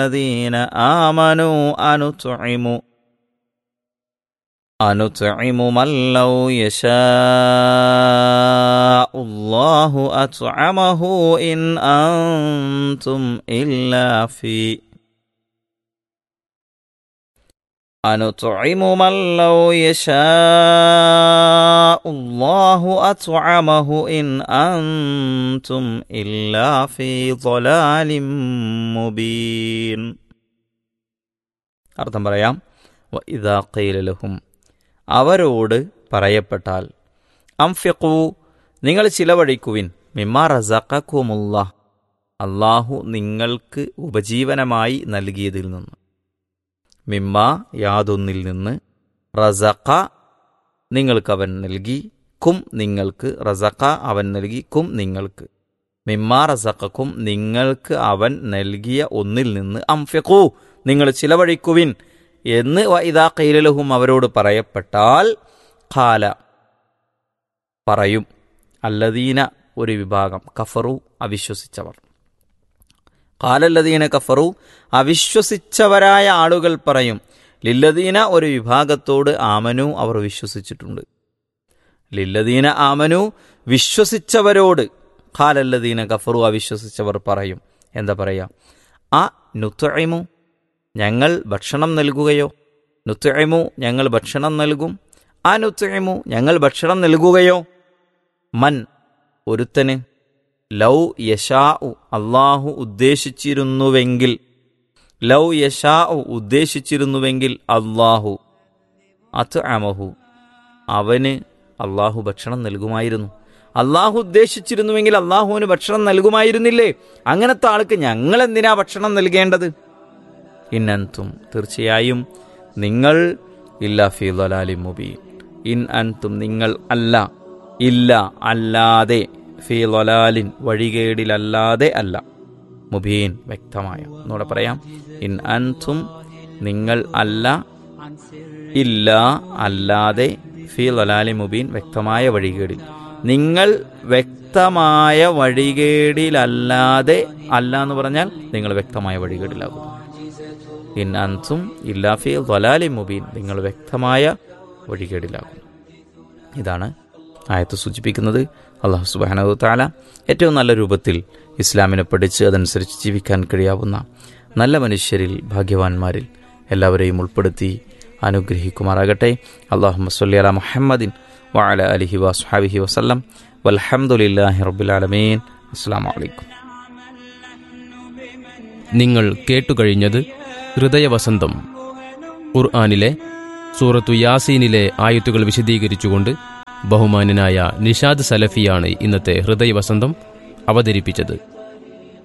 الذين آمنوا أنطعم أنطعم من لو يشاء الله أطعمه إن أنتم إلا في أنطعم من لو يشاء الله أطعمه إن أنتم إلا في ضلال مبين അർത്ഥം പറയാം ഇതാ കൈലലഹും അവരോട് പറയപ്പെട്ടാൽ അംഫിഖു നിങ്ങൾ ചിലവഴിക്കുവിൻ മിമ്മാ റസഖക്കുമുള്ള അള്ളാഹു നിങ്ങൾക്ക് ഉപജീവനമായി നൽകിയതിൽ നിന്ന് മിമ്മ യാതൊന്നിൽ നിന്ന് റസഖ നിങ്ങൾക്ക് അവൻ നൽകി കും നിങ്ങൾക്ക് റസഖ അവൻ നൽകി കും നിങ്ങൾക്ക് മിമ്മ റസഖക്കും നിങ്ങൾക്ക് അവൻ നൽകിയ ഒന്നിൽ നിന്ന് അംഫിഖു നിങ്ങൾ ചിലവഴിക്കുവിൻ എന്ന് ഇതാ കൈലലഹും അവരോട് പറയപ്പെട്ടാൽ ഖാല പറയും അല്ലദീന ഒരു വിഭാഗം കഫറു അവിശ്വസിച്ചവർ കാലല്ലദീന കഫറു അവിശ്വസിച്ചവരായ ആളുകൾ പറയും ലില്ലദീന ഒരു വിഭാഗത്തോട് ആമനു അവർ വിശ്വസിച്ചിട്ടുണ്ട് ലില്ലദീന ആമനു വിശ്വസിച്ചവരോട് ഖാലല്ലദീന കഫറു അവിശ്വസിച്ചവർ പറയും എന്താ പറയാ ആ നുത്തഴിമു ഞങ്ങൾ ഭക്ഷണം നൽകുകയോ നുത്തഴിമു ഞങ്ങൾ ഭക്ഷണം നൽകും ആ നുത്തഴിമു ഞങ്ങൾ ഭക്ഷണം നൽകുകയോ മൻ ഒരുത്തന് ലൗ യശാ അള്ളാഹു ഉദ്ദേശിച്ചിരുന്നുവെങ്കിൽ ലൗ യശാ ഉദ്ദേശിച്ചിരുന്നുവെങ്കിൽ അള്ളാഹു അത് അമഹു അവന് അള്ളാഹു ഭക്ഷണം നൽകുമായിരുന്നു അള്ളാഹു ഉദ്ദേശിച്ചിരുന്നുവെങ്കിൽ അള്ളാഹുവിന് ഭക്ഷണം നൽകുമായിരുന്നില്ലേ അങ്ങനത്തെ ആൾക്ക് ഞങ്ങൾ എന്തിനാ ഭക്ഷണം നൽകേണ്ടത് ഇന്നൻതും തീർച്ചയായും നിങ്ങൾ ഇല്ല ഫി ദലാലി മുബീൻ ഇൻ അൻതും നിങ്ങൾ അല്ല ഇല്ല അല്ലാതെ ഫി ലൊലാലിൻ വഴികേടിലല്ലാതെ അല്ല മുബീൻ വ്യക്തമായ ഒന്നുകൂടെ പറയാം ഇൻ അൻതും നിങ്ങൾ അല്ല ഇല്ല അല്ലാതെ ഫി ലൊലാലി മുബീൻ വ്യക്തമായ വഴികേടിൽ നിങ്ങൾ വ്യക്തമായ വഴികേടിലല്ലാതെ അല്ല എന്ന് പറഞ്ഞാൽ നിങ്ങൾ വ്യക്തമായ വഴികേടിലാകും ഇൻ അൻസും ഇല്ലാ ഫി ലൊലാലി മുബീൻ നിങ്ങൾ വ്യക്തമായ വഴികേടിലാകും ഇതാണ് ആയത്ത് സൂചിപ്പിക്കുന്നത് അള്ളാഹു സുബാനു താല ഏറ്റവും നല്ല രൂപത്തിൽ ഇസ്ലാമിനെ പഠിച്ച് അതനുസരിച്ച് ജീവിക്കാൻ കഴിയാവുന്ന നല്ല മനുഷ്യരിൽ ഭാഗ്യവാന്മാരിൽ എല്ലാവരെയും ഉൾപ്പെടുത്തി അനുഗ്രഹിക്കുമാറാകട്ടെ അള്ളാഹു മസ്ലി അല മുഹമ്മദിൻ വാല അലിഹി വസ്ഹാബിഹി വസ്ലം വലഹമുല്ലാഹി റബുലാലമീൻ അസ്സാം വലൈക്കും നിങ്ങൾ കേട്ടുകഴിഞ്ഞത് ഹൃദയവസന്തം ഖുർആാനിലെ സൂറത്തു യാസീനിലെ ആയത്തുകൾ വിശദീകരിച്ചുകൊണ്ട് ബഹുമാനനായ നിഷാദ് സലഫിയാണ് ഇന്നത്തെ ഹൃദയവസന്തം അവതരിപ്പിച്ചത്